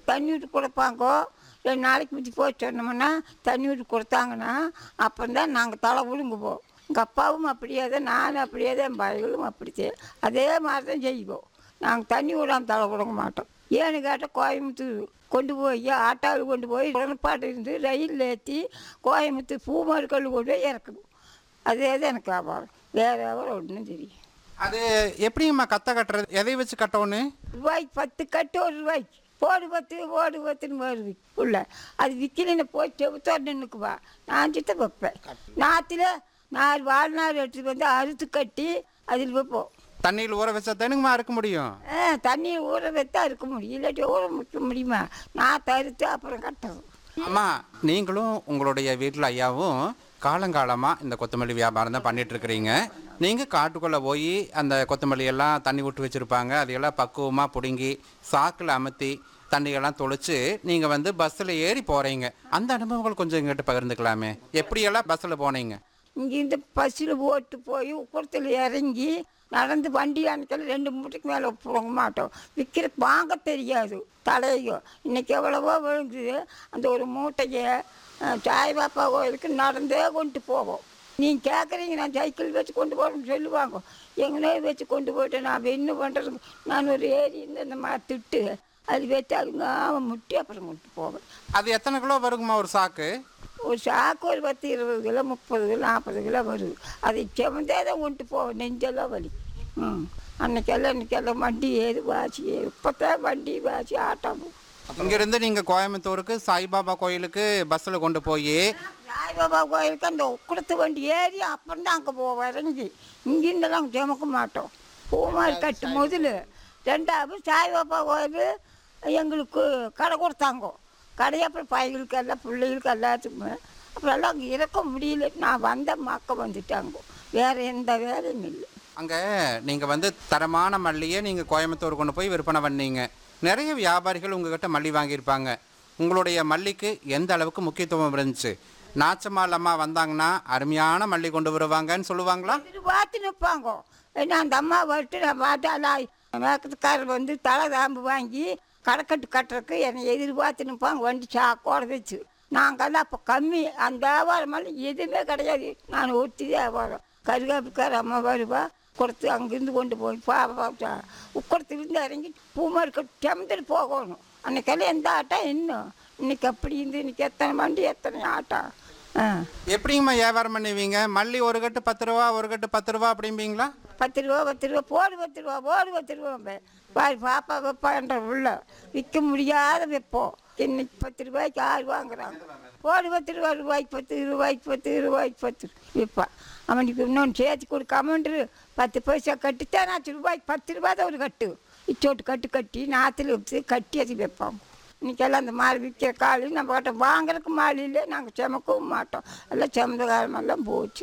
தண்ணி விட்டு கொடுப்பாங்கோ ரெண்டு நாளைக்கு முந்தி போய் சொன்னோம்னா தண்ணி விட்டு கொடுத்தாங்கன்னா அப்புறம் தான் நாங்கள் தலை விழுங்குவோம் எங்கள் அப்பாவும் அப்படியே தான் நானும் அப்படியே தான் என் பையங்களும் அப்படித்தே அதே மாதிரி தான் செய்வோம் நாங்கள் தண்ணி விடாமல் தலை விடுங்க மாட்டோம் ஏன்னு கேட்டால் கோயம்புத்தூர் கொண்டு போய் ஆட்டாவில் கொண்டு போய் உடன்பாட்டு இருந்து ரயிலில் ஏற்றி கோயம்புத்தூர் பூமருக்கல் கொண்டு போய் இறக்கணும் அதே தான் எனக்கு வியாபாரம் வேறு வியாபாரம் ஒன்றும் தெரியும் அது எப்படிங்கம்மா கத்த கட்டுறது எதை வச்சு கட்டணும் ரூபாய்க்கு பத்து கட்டு ஒரு ரூபாய்க்கு போடு பத்து ஓடு பத்துன்னு வருது உள்ள அது விற்கலன்னு போய் செவுத்தோடு நின்றுக்குவா நான் சித்த வைப்பேன் நாற்றுல நாலு வாழ்நாள் எடுத்துட்டு வந்து அறுத்து கட்டி அதில் வைப்போம் தண்ணியில் ஊற வச்சா தானுங்கம்மா அறுக்க முடியும் ஆ தண்ணி ஊற வைத்தா இருக்க முடியும் இல்லாட்டி ஊற வைக்க முடியுமா நான் தருத்து அப்புறம் கட்டுறது அம்மா நீங்களும் உங்களுடைய வீட்டில் ஐயாவும் காலங்காலமாக இந்த கொத்தமல்லி வியாபாரம் தான் பண்ணிட்டு இருக்கிறீங்க நீங்கள் காட்டுக்குள்ளே போய் அந்த கொத்தமல்லி எல்லாம் தண்ணி விட்டு வச்சுருப்பாங்க அதையெல்லாம் பக்குவமாக பிடுங்கி சாக்கில் அமர்த்தி தண்ணியெல்லாம் தொளிச்சு நீங்கள் வந்து பஸ்ஸில் ஏறி போகிறீங்க அந்த அனுபவங்கள் கொஞ்சம் எங்கிட்ட பகிர்ந்துக்கலாமே எப்படியெல்லாம் பஸ்ஸில் போனீங்க இங்கேருந்து பஸ்ஸில் ஓட்டு போய் உக்கரத்தில் இறங்கி நடந்து வண்டி அணைக்கல ரெண்டு மூட்டைக்கு மேலே போக மாட்டோம் விற்கிற வாங்க தெரியாது தலையோ இன்னைக்கு எவ்வளவோ விழுங்குது அந்த ஒரு மூட்டையை அஹ், சாய்பாப்பா கோயிலுக்கு நடந்தே கொண்டு போவோம் நீங்கள் கேட்குறீங்க நான் சைக்கிள் வச்சு கொண்டு போகிறேன்னு சொல்லுவாங்க எங்கனே வச்சு கொண்டு போயிட்டு நான் என்ன பண்ணுறது நான் ஒரு ஏரி இந்த இந்த மாதிரி திட்டு அது வச்சு அதுங்க அவன் முட்டி அப்புறம் கொண்டு போவேன் அது எத்தனை கிலோ வருங்கம்மா ஒரு சாக்கு ஒரு சாக்கு ஒரு பத்து இருபது கிலோ முப்பது கிலோ நாற்பது கிலோ வருது அதை செவந்தே தான் கொண்டு போவோம் நெஞ்செல்லாம் வலி ம் அன்னைக்கெல்லாம் இன்னைக்கெல்லாம் வண்டி ஏது வாசி இப்போத்தான் வண்டி வாசி ஆட்டம் இங்கேருந்து நீங்கள் கோயம்புத்தூருக்கு சாய்பாபா கோயிலுக்கு பஸ்ஸில் கொண்டு போய் சாய்பாபா கோயிலுக்கு அந்த உக்குடத்து வண்டி ஏறி அப்புறம் தான் அங்கே போவோம் இறங்கி இங்கிருந்தெல்லாம் சுமக்க மாட்டோம் பூமாரி கட்டு முதல்ல ரெண்டாவது சாய்பாபா கோயில் எங்களுக்கு கடை கொடுத்தாங்க கடை அப்புறம் பையங்களுக்கு எல்லாம் பிள்ளைகளுக்கு எல்லாத்துக்குமே அப்புறம் எல்லாம் அங்கே இருக்க முடியல நான் வந்த மக்க வந்துட்டாங்க வேறு எந்த வேலையும் இல்லை அங்கே நீங்கள் வந்து தரமான மல்லியை நீங்கள் கோயம்புத்தூர் கொண்டு போய் விற்பனை பண்ணீங்க நிறைய வியாபாரிகள் உங்ககிட்ட மல்லி வாங்கியிருப்பாங்க உங்களுடைய மல்லிக்கு எந்த அளவுக்கு முக்கியத்துவம் இருந்துச்சு நாச்சம்மாள் அம்மா வந்தாங்கன்னா அருமையான மல்லி கொண்டு வருவாங்கன்னு சொல்லுவாங்களா இது பார்த்து நிற்பாங்க ஏன்னா அந்த அம்மா வந்துட்டு நான் பார்த்தா எல்லாம் மேக்கத்துக்காரர் வந்து தலை தாம்பு வாங்கி கடைக்கட்டு கட்டுறதுக்கு என்னை எதிர்பார்த்து நிற்பாங்க வண்டி சாக்கோட வச்சு நாங்கெல்லாம் அப்போ கம்மி அந்த வியாபாரமெல்லாம் எதுவுமே கிடையாது நான் ஒத்தி வியாபாரம் கருகாப்புக்கார அம்மா வருவா கொடுத்து அங்கேருந்து கொண்டு போய் பாப்பா உக்கடத்துலேருந்து இறங்கி பூமாருக்கு செமந்துட்டு போகணும் அன்னைக்கெல்லாம் எந்த ஆட்டம் இன்னும் இன்னைக்கு அப்படி இருந்து இன்னைக்கு எத்தனை வண்டி எத்தனை ஆட்டம் ஆ எப்படிங்கம்மா வியாபாரம் பண்ணுவீங்க மல்லி ஒரு கட்டு பத்து ரூபா ஒரு கட்டு பத்து ரூபா அப்படிம்பீங்களா பத்து ரூபா பத்து ரூபா போடு பத்து ரூபா போடு பத்து ரூபா பாரு பாப்பா வைப்பான்ற உள்ள விற்க முடியாத வைப்போம் இன்னைக்கு பத்து ரூபாய்க்கு ஆறு வாங்குறாங்க போடு பத்து ரூபா ரூபாய்க்கு பத்து ரூபாய்க்கு பத்து ரூபாய்க்கு பத்து விற்பான் அவனுக்கு இன்னொன்று சேர்த்து கொடு கமெண்ட்ரு பத்து பைசா கட்டித்தான் நாற்று ரூபாய்க்கு பத்து ரூபா தான் ஒரு கட்டு இச்சோட்டு கட்டு கட்டி நாற்றுல வச்சு கட்டி அது வைப்பாங்க இன்னைக்கெல்லாம் அந்த மாடு விற்கிற காலு நம்ம கிட்ட வாங்குறதுக்கு மாடு இல்லை நாங்கள் சுமக்கவும் மாட்டோம் எல்லாம் சுமந்த காலமெல்லாம் போச்சு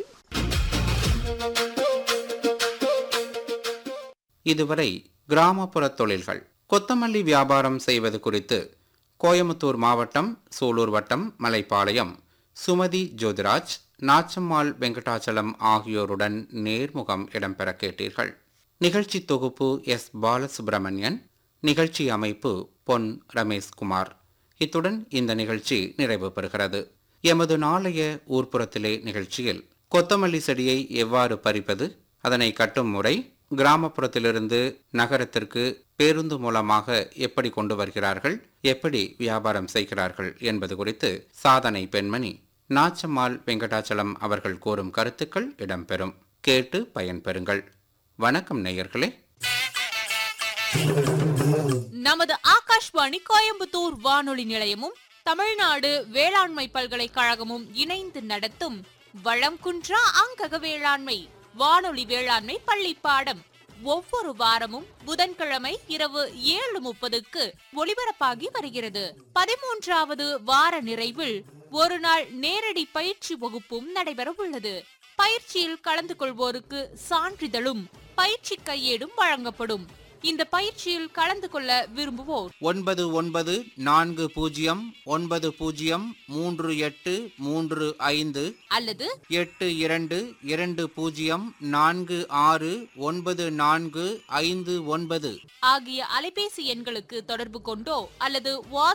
இதுவரை கிராமப்புற தொழில்கள் கொத்தமல்லி வியாபாரம் செய்வது குறித்து கோயமுத்தூர் மாவட்டம் சூலூர் வட்டம் மலைப்பாளையம் சுமதி ஜோதிராஜ் நாச்சம்மாள் வெங்கடாச்சலம் ஆகியோருடன் நேர்முகம் இடம்பெற கேட்டீர்கள் நிகழ்ச்சி தொகுப்பு எஸ் பாலசுப்பிரமணியன் நிகழ்ச்சி அமைப்பு பொன் ரமேஷ்குமார் இத்துடன் இந்த நிகழ்ச்சி நிறைவு பெறுகிறது எமது நாளைய ஊர்ப்புறத்திலே நிகழ்ச்சியில் கொத்தமல்லி செடியை எவ்வாறு பறிப்பது அதனை கட்டும் முறை கிராமப்புறத்திலிருந்து நகரத்திற்கு பேருந்து மூலமாக எப்படி கொண்டு வருகிறார்கள் எப்படி வியாபாரம் செய்கிறார்கள் என்பது குறித்து சாதனை பெண்மணி நாச்சம்மாள் வெங்கடாச்சலம் அவர்கள் கூறும் கருத்துக்கள் இடம்பெறும் கேட்டு பயன்பெறுங்கள் வணக்கம் நேயர்களே நமது ஆகாஷ்வாணி கோயம்புத்தூர் வானொலி நிலையமும் தமிழ்நாடு வேளாண்மை பல்கலைக்கழகமும் இணைந்து நடத்தும் வளம் குன்றா அங்கக வேளாண்மை வானொலி வேளாண்மை பள்ளி பாடம் ஒவ்வொரு வாரமும் புதன்கிழமை இரவு ஏழு முப்பதுக்கு ஒளிபரப்பாகி வருகிறது பதிமூன்றாவது வார நிறைவில் ஒரு நாள் நேரடி பயிற்சி வகுப்பும் நடைபெற உள்ளது பயிற்சியில் கலந்து கொள்வோருக்கு சான்றிதழும் பயிற்சி கையேடும் வழங்கப்படும் இந்த பயிற்சியில் கலந்து கொள்ள விரும்புவோர் ஒன்பது ஒன்பது நான்கு பூஜ்ஜியம் ஒன்பது பூஜ்ஜியம் மூன்று எட்டு மூன்று ஐந்து அல்லது எட்டு இரண்டு இரண்டு பூஜ்ஜியம் நான்கு ஆறு ஒன்பது நான்கு ஐந்து ஒன்பது ஆகிய அலைபேசி எண்களுக்கு தொடர்பு கொண்டோ அல்லது